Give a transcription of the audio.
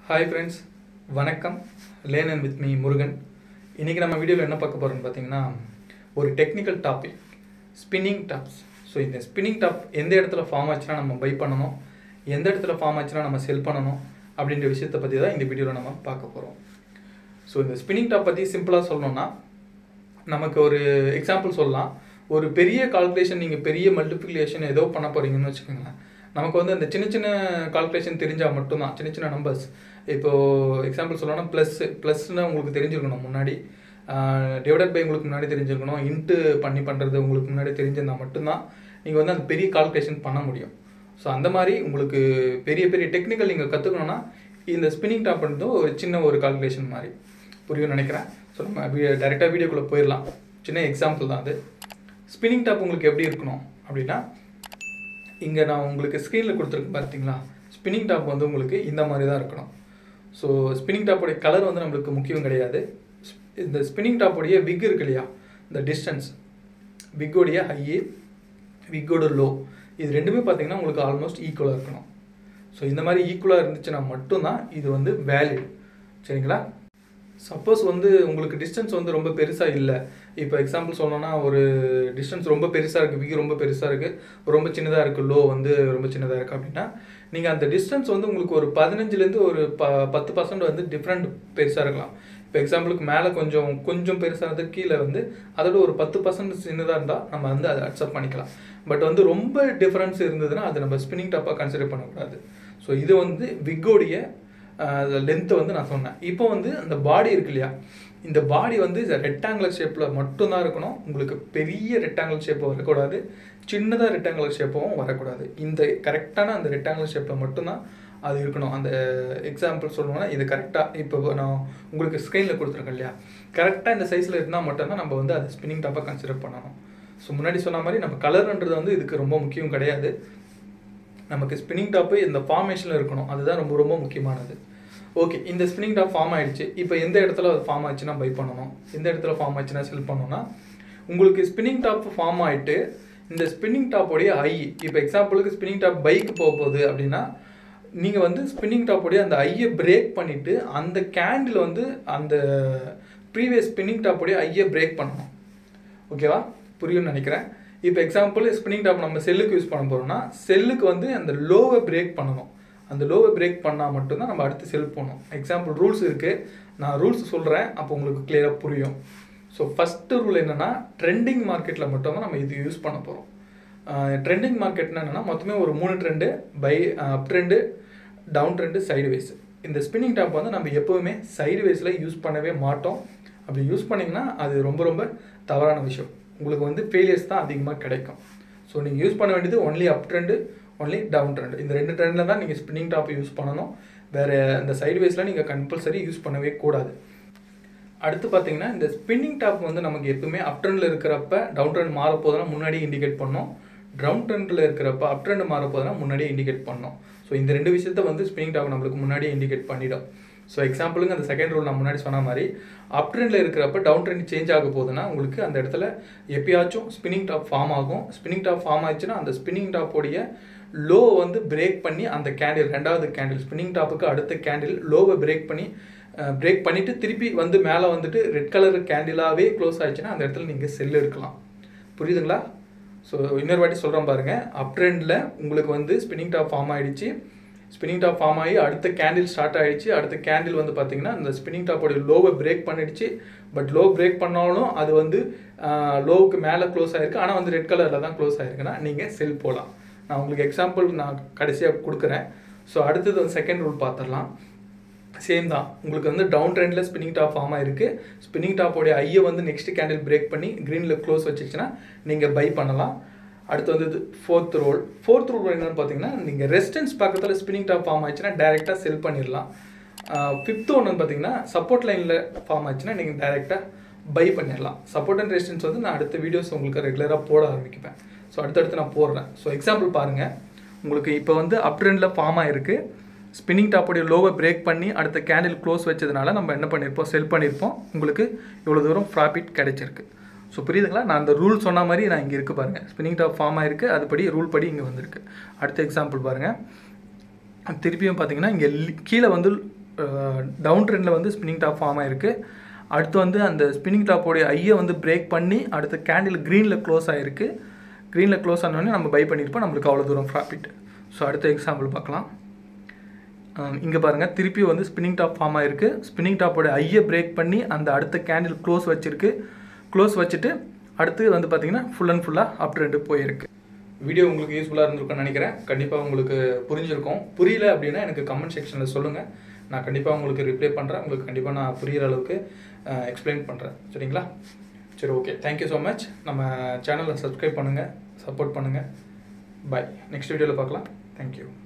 hi friends வணக்கம் learn and with me Murugan இன்றைக்கி நம்ம வீடியோவில் என்ன பார்க்க போகிறோம்னு பார்த்தீங்கன்னா ஒரு technical topic spinning tops so இந்த ஸ்பின்னிங் டாப் எந்த இடத்துல ஃபார்ம் ஆச்சுன்னா நம்ம பை பண்ணணும் எந்த இடத்துல ஃபார்ம் ஆச்சுன்னா நம்ம செல் பண்ணணும் அப்படின்ற விஷயத்தை பற்றி தான் இந்த வீடியோவில் நம்ம பார்க்க போகிறோம் ஸோ இந்த ஸ்பின்னிங் டாப் பற்றி சிம்பிளாக சொல்லணும்னா நமக்கு ஒரு எக்ஸாம்பிள் சொல்லலாம் ஒரு பெரிய கால்குலேஷன் நீங்கள் பெரிய மல்டிப்ளிகேஷன் ஏதோ பண்ண போகிறீங்கன்னு வச்சுக்கோங்களேன் நமக்கு வந்து அந்த சின்ன சின்ன கால்குலேஷன் தெரிஞ்சால் மட்டும்தான் சின்ன சின்ன நம்பர்ஸ் இப்போது எக்ஸாம்பிள் சொல்லணும்னா ப்ளஸ் ப்ளஸ்னு உங்களுக்கு தெரிஞ்சிருக்கணும் முன்னாடி டிவைடட் பை உங்களுக்கு முன்னாடி தெரிஞ்சிருக்கணும் இன்ட்டு பண்ணி பண்ணுறது உங்களுக்கு முன்னாடி தெரிஞ்சிருந்தால் மட்டும்தான் நீங்கள் வந்து அந்த பெரிய கால்குலேஷன் பண்ண முடியும் ஸோ அந்த மாதிரி உங்களுக்கு பெரிய பெரிய டெக்னிக்கல் நீங்கள் கற்றுக்கணுன்னா இந்த ஸ்பின்னிங் டாப் வந்து ஒரு சின்ன ஒரு கால்குலேஷன் மாதிரி புரியும்னு நினைக்கிறேன் ஸோ நம்ம டேரெக்டாக வீடியோக்குள்ளே போயிடலாம் சின்ன எக்ஸாம்பிள் தான் அது ஸ்பின்னிங் டாப் உங்களுக்கு எப்படி இருக்கணும் அப்படின்னா இங்கே நான் உங்களுக்கு ஸ்க்ரீனில் கொடுத்துருக்கேன் பார்த்தீங்களா ஸ்பின்னிங் டாப் வந்து உங்களுக்கு இந்த மாதிரி தான் இருக்கணும் ஸோ ஸ்பின்னிங் டாப்போடைய கலர் வந்து நம்மளுக்கு முக்கியம் கிடையாது இந்த ஸ்பின்னிங் டாப்போடைய விக் இருக்கு இல்லையா இந்த டிஸ்டன்ஸ் விக்கோடைய ஹையு விக்கோட லோ இது ரெண்டுமே பார்த்தீங்கன்னா உங்களுக்கு ஆல்மோஸ்ட் ஈக்குவலாக இருக்கணும் ஸோ இந்த மாதிரி ஈக்குவலாக இருந்துச்சுன்னா மட்டும்தான் இது வந்து வேலிட் சரிங்களா சப்போஸ் வந்து உங்களுக்கு டிஸ்டன்ஸ் வந்து ரொம்ப பெருசாக இல்லை இப்போ எக்ஸாம்பிள் சொல்லணும்னா ஒரு டிஸ்டன்ஸ் ரொம்ப பெருசாக இருக்குது விகி ரொம்ப பெருசாக இருக்குது ரொம்ப சின்னதாக இருக்குது லோ வந்து ரொம்ப சின்னதாக இருக்குது அப்படின்னா நீங்கள் அந்த டிஸ்டன்ஸ் வந்து உங்களுக்கு ஒரு பதினஞ்சுலேருந்து ஒரு ப பத்து பர்சன்ட் வந்து டிஃப்ரெண்ட் பெருசாக இருக்கலாம் இப்போ எக்ஸாம்பிளுக்கு மேலே கொஞ்சம் கொஞ்சம் பெருசானது கீழே வந்து அதோட ஒரு பத்து பர்சன்ட் சின்னதாக இருந்தால் நம்ம வந்து அதை அக்செப்ட் பண்ணிக்கலாம் பட் வந்து ரொம்ப டிஃப்ரென்ஸ் இருந்ததுன்னா அது நம்ம ஸ்பின்னிங் டாப்பாக கன்சிடர் பண்ணக்கூடாது ஸோ இது வந்து விக்கோடைய லென்த்தை வந்து நான் சொன்னேன் இப்போ வந்து அந்த பாடி இருக்கு இல்லையா இந்த பாடி வந்து ரெக்டாங்குலர் ஷேப்பில் மட்டும்தான் இருக்கணும் உங்களுக்கு பெரிய ரெக்டாங்குலர் ஷேப் வரக்கூடாது சின்னதாக ரெக்டாங்குலர் ஷேப்பும் வரக்கூடாது இந்த கரெக்டான அந்த ரெக்டாங்குலர் ஷேப்பில் மட்டும்தான் அது இருக்கணும் அந்த எக்ஸாம்பிள் சொல்லணும்னா இது கரெக்டாக இப்போ நான் உங்களுக்கு ஸ்க்ரீனில் கொடுத்துருக்கேன் இல்லையா கரெக்டாக இந்த சைஸில் இருந்தால் மட்டும்தான் நம்ம வந்து அது ஸ்பின்னிங் டாப்பாக கன்சிடர் பண்ணணும் ஸோ முன்னாடி சொன்ன மாதிரி நம்ம கலர்ன்றது வந்து இதுக்கு ரொம்ப முக்கியம் கிடையாது நமக்கு ஸ்பின்னிங் டாப்பு இந்த ஃபார்மேஷனில் இருக்கணும் அதுதான் ரொம்ப ரொம்ப முக்கியமானது ஓகே இந்த ஸ்பின்னிங் டாப் ஃபார்ம் ஆயிடுச்சு இப்போ எந்த இடத்துல அது ஃபார்ம் ஆச்சுன்னா பை பண்ணணும் எந்த இடத்துல ஃபார்ம் ஆச்சுன்னா செல் பண்ணணும்னா உங்களுக்கு ஸ்பின்னிங் டாப் ஃபார்ம் ஆகிட்டு இந்த ஸ்பின்னிங் டாப்போடைய ஐ இப்போ எக்ஸாம்பிளுக்கு ஸ்பின்னிங் டாப் பைக் போக போகுது அப்படின்னா நீங்கள் வந்து ஸ்பின்னிங் டாப்போடைய அந்த ஐயை பிரேக் பண்ணிவிட்டு அந்த கேண்டில் வந்து அந்த ப்ரீவியஸ் ஸ்பின்னிங் டாப்போடைய ஐயை பிரேக் பண்ணணும் ஓகேவா புரியும்னு நினைக்கிறேன் இப்போ எக்ஸாம்பிள் ஸ்பின்னிங் டாப் நம்ம செல்லுக்கு யூஸ் பண்ண போகிறோம்னா செல்லுக்கு வந்து அந்த லோவை பிரேக் பண்ணணும் அந்த லோவை பிரேக் பண்ணால் மட்டும்தான் நம்ம அடுத்து செல் போகணும் எக்ஸாம்பிள் ரூல்ஸ் இருக்குது நான் ரூல்ஸ் சொல்கிறேன் அப்போ உங்களுக்கு கிளியராக புரியும் ஸோ ஃபஸ்ட்டு ரூல் என்னென்னா ட்ரெண்டிங் மார்க்கெட்டில் மட்டும் தான் நம்ம இது யூஸ் பண்ண போகிறோம் ட்ரெண்டிங் மார்க்கெட்னா என்னென்னா மொத்தமே ஒரு மூணு trend by up trend down trend sideways இந்த ஸ்பின்னிங் டாப் வந்து நம்ம எப்போவுமே சைடு வேஸில் யூஸ் பண்ணவே மாட்டோம் அப்படி யூஸ் பண்ணிங்கன்னா அது ரொம்ப ரொம்ப தவறான விஷயம் உங்களுக்கு வந்து ஃபெயிலியர்ஸ் தான் அதிகமாக கிடைக்கும் ஸோ நீங்கள் யூஸ் பண்ண வேண்டியது only up trend only down trend இந்த ரெண்டு ட்ரெண்டில் தான் நீங்கள் ஸ்பின்னிங் டாப் யூஸ் பண்ணணும் வேறு இந்த சைடு வேஸில் நீங்கள் கம்பல்சரி யூஸ் பண்ணவே கூடாது அடுத்து பார்த்தீங்கன்னா இந்த ஸ்பின்னிங் டாப் வந்து நமக்கு எப்பவுமே அப் ட்ரெண்டில் இருக்கிறப்ப டவுன் ட்ரெண்ட் மாற போதுனா முன்னாடியே இண்டிகேட் பண்ணோம் டவுன் ட்ரெண்டில் இருக்கிறப்ப அப் ட்ரெண்ட் மாற போதுனா முன்னாடியே இண்டிகேட் பண்ணோம் ஸோ இந்த ரெண்டு விஷயத்த வந்து ஸ்பின்னிங் டாப் நம்மளுக்கு முன்னாடியே இண்டிகேட் பண்ணிடும் ஸோ எக்ஸாம்பிளுங்க அந்த செகண்ட் ரூல் நான் முன்னாடி சொன்ன மாதிரி அப் ட்ரெண்டில் இருக்கிறப்ப டவுன் ட்ரெண்ட் சேஞ்ச் ஆக போகுதுன்னா உங்களுக்கு அந்த இடத்துல எப்பயாச்சும் ஸ்பின்னிங் டாப் ஃபார்ம் ஆகும் ஸ்பின்னிங் டாப் ஃபார்ம் ஆச்சுன்னா அந்த ஸ்பின்னிங் டாப்போடைய லோ வந்து பிரேக் பண்ணி அந்த கேண்டில் ரெண்டாவது கேண்டில் ஸ்பின்னிங் டாப்புக்கு அடுத்த கேண்டில் லோவை பிரேக் பண்ணி பிரேக் பண்ணிவிட்டு திருப்பி வந்து மேலே வந்துட்டு ரெட் கலர் கேண்டிலாகவே க்ளோஸ் ஆயிடுச்சுன்னா அந்த இடத்துல நீங்கள் செல் எடுக்கலாம் புரியுதுங்களா ஸோ இன்னொரு வாட்டி சொல்கிறேன் பாருங்கள் அப் ட்ரெண்டில் உங்களுக்கு வந்து ஸ்பின்னிங் டாப் ஃபார்ம் ஆகிடுச்சு ஸ்பின்னிங் டாப் ஃபார்ம் ஆகி அடுத்த கேண்டில் ஸ்டார்ட் ஆகிடுச்சு அடுத்த கேண்டில் வந்து பார்த்தீங்கன்னா இந்த ஸ்பின்னிங் டாப்போடைய லோவை பிரேக் பண்ணிடுச்சு பட் லோ பிரேக் பண்ணாலும் அது வந்து லோவுக்கு மேலே க்ளோஸ் ஆகிருக்கு ஆனால் வந்து ரெட் கலரில் தான் க்ளோஸ் ஆகிருக்குன்னா நீங்கள் செல் போகலாம் நான் உங்களுக்கு எக்ஸாம்பிள் நான் கடைசியாக கொடுக்குறேன் ஸோ அடுத்தது வந்து செகண்ட் ரூல் பார்த்துடலாம் சேம் தான் உங்களுக்கு வந்து டவுன் ட்ரெண்டில் ஸ்பின்னிங் டாப் ஃபார்ம் ஆயிருக்கு ஸ்பின்னிங் டாப்போடைய ஐயை வந்து நெக்ஸ்ட் கேண்டில் பிரேக் பண்ணி க்ரீனில் க்ளோஸ் வச்சிச்சுன்னா நீங்கள் பை பண்ணலாம் அடுத்து வந்து ஃபோர்த் ரோல் ஃபோர்த் ரூல் என்னென்னு பார்த்தீங்கன்னா நீங்கள் ரெசிஸ்டன்ஸ் பக்கத்தில் ஸ்பின்னிங் டாப் ஃபார்ம் ஆச்சுன்னா டேரெக்டாக செல் பண்ணிடலாம் ஃபிஃப்த் ஒன்று பார்த்தீங்கன்னா சப்போர்ட் லைனில் ஃபார்ம் ஆச்சுன்னா நீங்கள் டேரெக்டாக பை பண்ணிடலாம் சப்போர்ட் அண்ட் ரெசிஸ்டன்ஸ் வந்து நான் அடுத்த வீடியோஸ் உங்களுக்கு ரெகுலராக போட ஆரம்பிக்குவேன் ஸோ அடுத்தடுத்து நான் போடுறேன் ஸோ எக்ஸாம்பிள் பாருங்கள் உங்களுக்கு இப்போ வந்து அப் ட்ரெண்டில் ஃபார்ம் ஆகிருக்கு ஸ்பின்னிங் டாப்போடைய லோவை பிரேக் பண்ணி அடுத்த கேண்டில் க்ளோஸ் வச்சதுனால நம்ம என்ன பண்ணியிருப்போம் செல் பண்ணியிருப்போம் உங்களுக்கு இவ்வளோ தூரம் ப்ராஃபிட் கிடைச்சிருக்கு ஸோ புரியுதுங்களா நான் அந்த ரூல் சொன்ன மாதிரி நான் இங்கே இருக்குது பாருங்கள் ஸ்பின்னிங் டாப் ஃபார்ம் ஆயிருக்கு அதுபடி ரூல் படி இங்கே வந்திருக்கு அடுத்த எக்ஸாம்பிள் பாருங்கள் திருப்பியும் பார்த்தீங்கன்னா இங்கே கீழே வந்து டவுன் ட்ரெண்டில் வந்து ஸ்பின்னிங் டாப் ஃபார்ம் ஆயிருக்கு அடுத்து வந்து அந்த ஸ்பின்னிங் டாப்போடைய ஐயை வந்து பிரேக் பண்ணி அடுத்து கேண்டில் க்ரீனில் க்ளோஸ் ஆகிருக்கு க்ரீனில் க்ளோஸ் ஆனோடனே நம்ம பை பண்ணியிருப்போம் நம்மளுக்கு அவ்வளோ தூரம் ப்ராஃபிட் ஸோ அடுத்த எக்ஸாம்பிள் பார்க்கலாம் இங்கே பாருங்கள் திருப்பி வந்து ஸ்பின்னிங் டாப் ஃபார்ம் ஆயிருக்கு ஸ்பின்னிங் டாப்போட ஐயை பிரேக் பண்ணி அந்த அடுத்த கேண்டில் க்ளோஸ் வச்சிருக்கு க்ளோஸ் வச்சுட்டு அடுத்து வந்து பார்த்தீங்கன்னா ஃபுல் அண்ட் ஃபுல்லாக அப் ட்ரெண்டு போயிருக்கு வீடியோ உங்களுக்கு யூஸ்ஃபுல்லாக இருந்திருக்கும்னு நினைக்கிறேன் கண்டிப்பாக உங்களுக்கு புரிஞ்சிருக்கும் புரியல அப்படின்னா எனக்கு கமெண்ட் செக்ஷனில் சொல்லுங்கள் நான் கண்டிப்பாக உங்களுக்கு ரிப்ளை பண்ணுறேன் உங்களுக்கு கண்டிப்பாக நான் புரிகிற அளவுக்கு எக்ஸ்பிளைன் பண்ணுறேன் சரிங்களா சரி ஓகே தேங்க்யூ ஸோ மச் நம்ம சேனலை சப்ஸ்கிரைப் பண்ணுங்கள் சப்போர்ட் பண்ணுங்கள் பாய் நெக்ஸ்ட் வீடியோவில் பார்க்கலாம் தேங்க்யூ